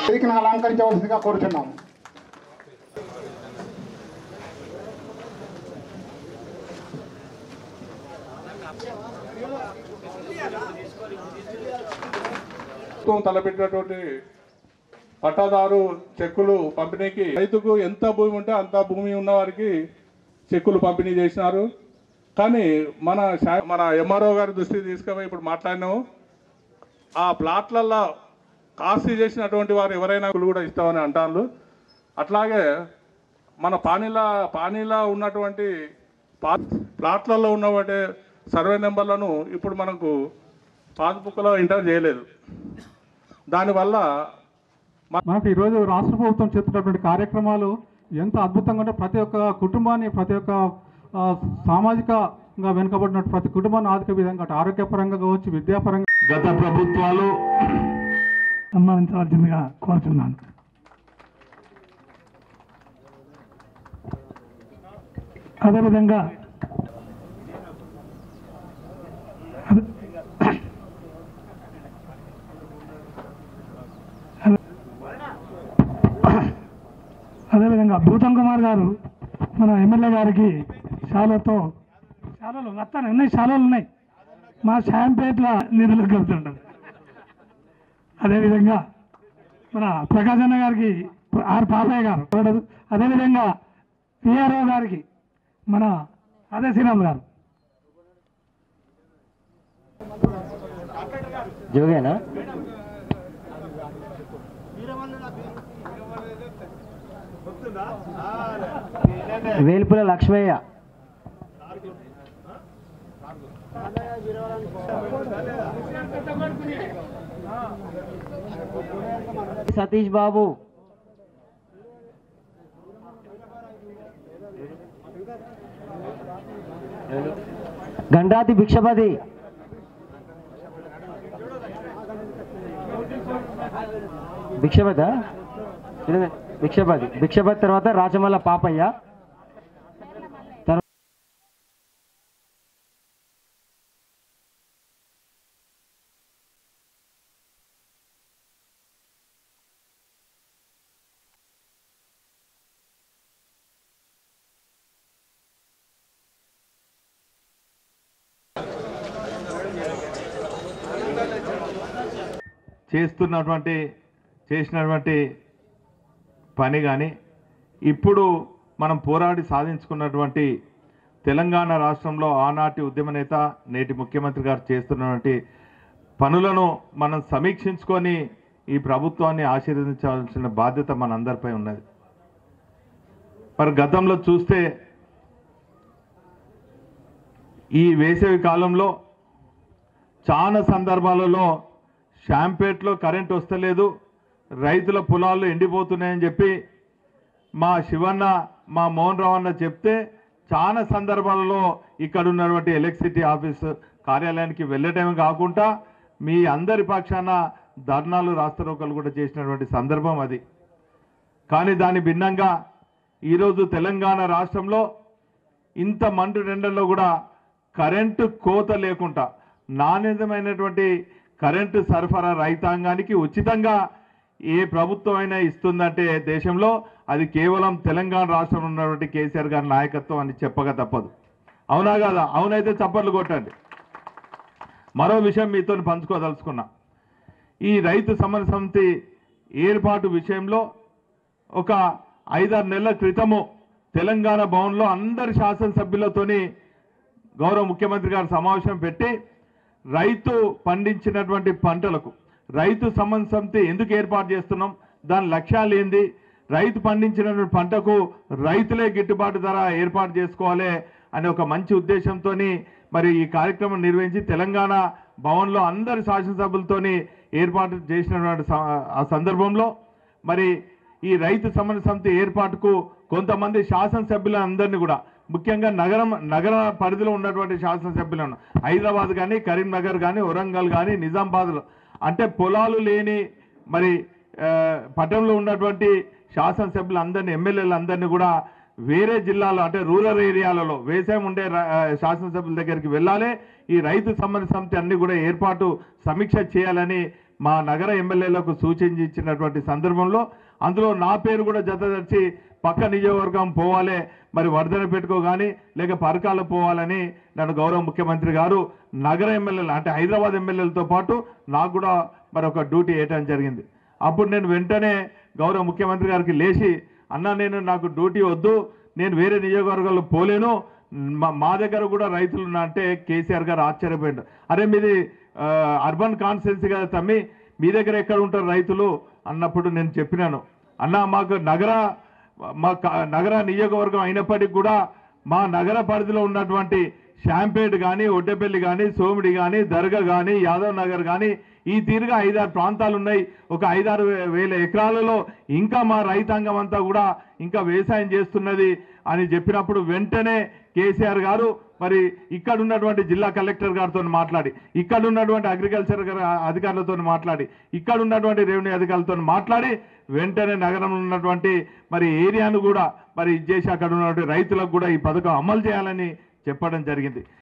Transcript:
వేదికను అలంకరించవలసిందిగా కోరుచున్నాము ప్రభుత్వం తలపెట్టినటువంటి పట్టాదారు చెక్కులు పంపిణీకి రైతుకు ఎంత భూమి ఉంటే అంత భూమి ఉన్న వారికి చెక్కులు పంపిణీ చేసినారు కానీ మన శా- మన ఎంఆర్ఓ గారి దృష్టికి తీసుకుపోయి ఇప్పుడు మాట్లాడినాము ఆ ప్లాట్లల్లో కాస్త చేసినటువంటి వారు ఎవరైనా కూడా ఇస్తామని అంటారు అట్లాగే మన పానీలా పానీలా ఉన్నటువంటి పా ప్లాట్లలో ఉన్నటువంటి సర్వే నెంబర్లను ఇప్పుడు మనకు పాస్బుక్లో ఎంటర్ చేయలేదు దానివల్ల మనకు ఈరోజు రాష్ట్ర ప్రభుత్వం చేస్తున్నటువంటి కార్యక్రమాలు ఎంత అద్భుతంగా అంటే ప్రతి ఒక్క కుటుంబాన్ని ప్రతి ఒక్క ఆ, సామాజికంగా వెనుకబడిన ప్రతి కుటుంబాన్ని ఆర్థిక విధంగా అటు ఆరోగ్యపరంగా కావచ్చు విద్యాపరంగా గత ప్రభుత్వాలు సన్మానించవలసిందిగా కోరుతున్నాను అదేవిధంగా అదే- అదేవిధంగా భూతం కుమార్ గారు మన ఎమ్మెల్యే గారికి శాలతో శాలలు మొత్తాన్ని ఉన్నాయి శాలలు ఉన్నాయి మా శాంపేట్ల నిధులకు వెళ్తుంటారు అదేవిధంగా మన ప్రకాశ్ అన్న గారికి ఆర్ పాపయ్య గారు చూడదు అదేవిధంగా పిఆర్ఓ గారికి మన అదే శ్రీరామ్ గారు జోగేనా వేల్పుల లక్ష్మయ్య సతీష్ బాబు గండాతి భిక్షపతి భిక్షపత భిక్షపతి భిక్షపతి తర్వాత రాచమల్ల పాపయ్య తర్వాత చేస్తున్నటువంటి చేసినటువంటి పని కానీ ఇప్పుడు మనం పోరాడి సాధించుకున్నటువంటి తెలంగాణ రాష్ట్రంలో ఆనాటి ఉద్యమ నేత నేటి ముఖ్యమంత్రి గారు చేస్తున్నటువంటి పనులను మనం సమీక్షించుకొని ఈ ప్రభుత్వాన్ని ఆశీర్వదించాల్సిన బాధ్యత మనందరిపై ఉన్నది మరి గతంలో చూస్తే ఈ వేసవి కాలంలో చాలా సందర్భాలలో షాంపేట్లో కరెంట్ వస్తలేదు రైతుల పొలాలు ఎండిపోతున్నాయని చెప్పి మా శివన్న మా మోహన్ రావు అన్న చెప్తే చాలా సందర్భాలలో ఇక్కడ ఉన్నటువంటి ఎలక్ట్రిసిటీ ఆఫీస్ కార్యాలయానికి వెళ్ళటమే కాకుండా మీ అందరి పక్షాన ధర్నాలు రాస్తారోకలు కూడా చేసినటువంటి సందర్భం అది కానీ దాని భిన్నంగా ఈరోజు తెలంగాణ రాష్ట్రంలో ఇంత మండు రెండల్లో కూడా కరెంటు కోత లేకుండా నాణ్యతమైనటువంటి కరెంటు సరఫరా రైతాంగానికి ఉచితంగా ఏ ప్రభుత్వం అయినా ఇస్తుందంటే దేశంలో అది కేవలం తెలంగాణ రాష్ట్రంలో ఉన్నటువంటి కేసీఆర్ గారి నాయకత్వం అని చెప్పక తప్పదు అవునా కాదా అవునైతే చప్పట్లు కొట్టండి మరో విషయం మీతో పంచుకోదలుచుకున్నా ఈ రైతు సమర సమితి ఏర్పాటు విషయంలో ఒక ఐదారు నెలల క్రితము తెలంగాణ భవన్లో అందరి శాసనసభ్యులతోని గౌరవ ముఖ్యమంత్రి గారు సమావేశం పెట్టి రైతు పండించినటువంటి పంటలకు రైతు సంబంధ సమితి ఎందుకు ఏర్పాటు చేస్తున్నాం దాని లక్ష్యాలు ఏంది రైతు పండించినటువంటి పంటకు రైతులే గిట్టుబాటు ధర ఏర్పాటు చేసుకోవాలి అనే ఒక మంచి ఉద్దేశంతో మరి ఈ కార్యక్రమం నిర్వహించి తెలంగాణ భవన్లో అందరి శాసనసభ్యులతోని ఏర్పాటు చేసినటువంటి స- ఆ సందర్భంలో మరి ఈ రైతు సమన్వయ సమితి ఏర్పాటుకు కొంతమంది శాసనసభ్యులందరినీ కూడా ముఖ్యంగా నగరం నగర పరిధిలో ఉన్నటువంటి శాసనసభ్యులను హైదరాబాద్ కానీ కరీంనగర్ కానీ వరంగల్ కానీ నిజామాబాద్లో అంటే పొలాలు లేని మరి ఆ, పట్టణంలో ఉన్నటువంటి శాసనసభ్యులందరినీ ఎమ్మెల్యేలందరినీ కూడా వేరే జిల్లాలో అంటే రూరల్ ఏరియాలలో వ్యవసాయం ఉండే ర- ఆ, శాసనసభ్యుల దగ్గరికి వెళ్ళాలి ఈ రైతు సంబంధ సమితి అన్ని కూడా ఏర్పాటు సమీక్ష చేయాలని మా నగర ఎమ్మెల్యేలకు సూచించినటువంటి సందర్భంలో అందులో నా పేరు కూడా జతదర్చి పక్క నియోజకవర్గం పోవాలి మరి వర్ధన పెట్టుకో కానీ లేక పరకాల పోవాలని నన్ను గౌరవ ముఖ్యమంత్రి గారు నగర ఎమ్మెల్యేలు అంటే హైదరాబాద్ ఎమ్మెల్యేలతో పాటు నాకు కూడా మరి ఒక డ్యూటీ వేయటం జరిగింది అప్పుడు నేను వెంటనే గౌరవ ముఖ్యమంత్రి గారికి లేచి అన్న నేను నాకు డ్యూటీ వద్దు నేను వేరే నియోజకవర్గాల్లో పోలేను మా- మా దగ్గర కూడా రైతులు ఉన్నా అంటే కేసీఆర్ గారు ఆశ్చర్యపోయాడు అరే మీది ఆ, అర్బన్ కాన్స్టెన్సీ కదా తమ్మి మీ దగ్గర ఎక్కడ ఉంటారు రైతులు అన్నప్పుడు నేను చెప్పినాను అన్న మాకు నగర మా క- నగర నియోజకవర్గం అయినప్పటికీ కూడా మా నగర పరిధిలో ఉన్నటువంటి షాంపేట్ కానీ ఒడ్డెపల్లి కానీ సోమిడి కానీ దర్గా కానీ యాదవ్ నగర్ కానీ ఈ తీరుగా ఐదారు ప్రాంతాలు ఉన్నాయి ఒక ఐదారు వే- వేల ఎకరాలలో ఇంకా మా రైతాంగం అంతా కూడా ఇంకా వ్యవసాయం చేస్తున్నది అని చెప్పినప్పుడు వెంటనే కేసీఆర్ గారు మరి ఇక్కడ ఉన్నటువంటి జిల్లా కలెక్టర్ గారితో మాట్లాడి ఇక్కడ ఉన్నటువంటి అగ్రికల్చర్ గారి అధికారులతో మాట్లాడి ఇక్కడ ఉన్నటువంటి రెవెన్యూ అధికారులతో మాట్లాడి వెంటనే నగరంలో ఉన్నటువంటి మరి ఏరియాను కూడా మరి ఇది చేసి అక్కడ ఉన్నటువంటి రైతులకు కూడా ఈ పథకం అమలు చేయాలని చెప్పడం జరిగింది